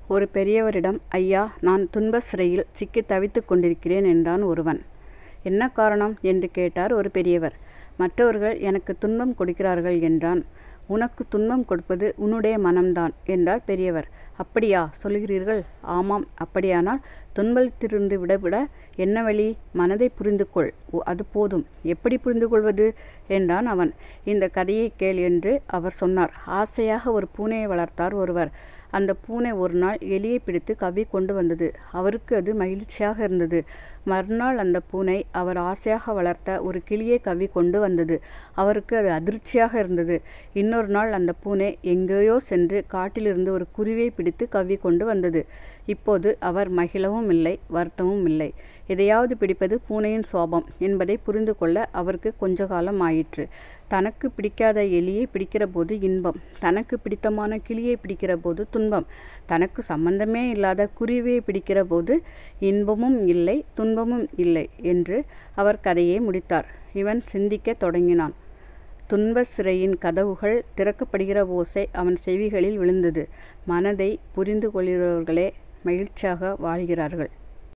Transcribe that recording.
ஒரு பெரியவரிடம் ஐயா நான் துன்பச் சிறையில் சிக்கித் தவித்துக் கொண்டிருக்கிறேன் என்றான் ஒருவன். என்ன காரணம்? என்று கேட்டார் ஒரு பெரியவர். மற்றவர்கள் எனக்குத் துன்பம் கொடுக்கிறார்கள் என்றான். உனக்குத் துன்பம் கொடுப்பது உன்னுடைய மனம்தான் என்றார் பெரியவர். அப்படியா சொல்கிறீர்கள்? ஆமாம் அப்படியானால் துன்பத்திலிருந்து விடுபட என்ன வழி? மனதைப் புரிந்து கொள். அது போதும். எப்படிப் புரிந்து கொள்வது? என்றான் அவன். இந்தக் கதையைக் கேள் என்று அவர் சொன்னார். ஆசையாக ஒரு பூனையை வளர்த்தார் ஒருவர். அந்தப் பூனை ஒருநாள் எலியைப் பிடித்துக் கவ்விக் கொண்டு வந்தது. அவருக்கு அது மகிழ்ச்சியாக இருந்தது. மறுநாள் அந்தப் பூனை அவர் ஆசையாக வளர்த்த ஒரு கிளியைக் கவ்விக் கொண்டு வந்தது. அவருக்கு அது அதிர்ச்சியாக இருந்தது. இன்னொரு நாள் அந்தப் பூனை எங்கேயோ சென்று காட்டிலிருந்து ஒரு குருவியைப் பிடித்துக் கவ்விக் கொண்டு வந்தது. இப்போது அவர் மகிழவும் இல்லை வருத்தமும் இல்லை. எதையாவது பிடிப்பது பூனையின் சுபாவம் என்பதைப் புரிந்து கொள்ள அவருக்குக் கொஞ்ச காலம் ஆயிற்று. தனக்குப் பிடிக்காத எலியைப் பிடிக்கிறபோது இன்பம். தனக்குப் பிடித்தமான கிளியைப் பிடிக்கிறபோது துன்பம். தனக்குச் சம்பந்தமே இல்லாத குருவியைப் பிடிக்கிறபோது இன்பமும் இல்லை துன்பமும் இல்லை என்று அவர் கதையை முடித்தார். இவன் சிந்திக்கத் தொடங்கினான். துன்பச் சிறையின் கதவுகள் திறக்கப்படுகிற ஓசை அவன் செவிகளில் விழுந்தது. மனதைப் புரிந்து கொள்கிறவர்களே மகிழ்ச்சியாக வாழ்கிறார்கள்.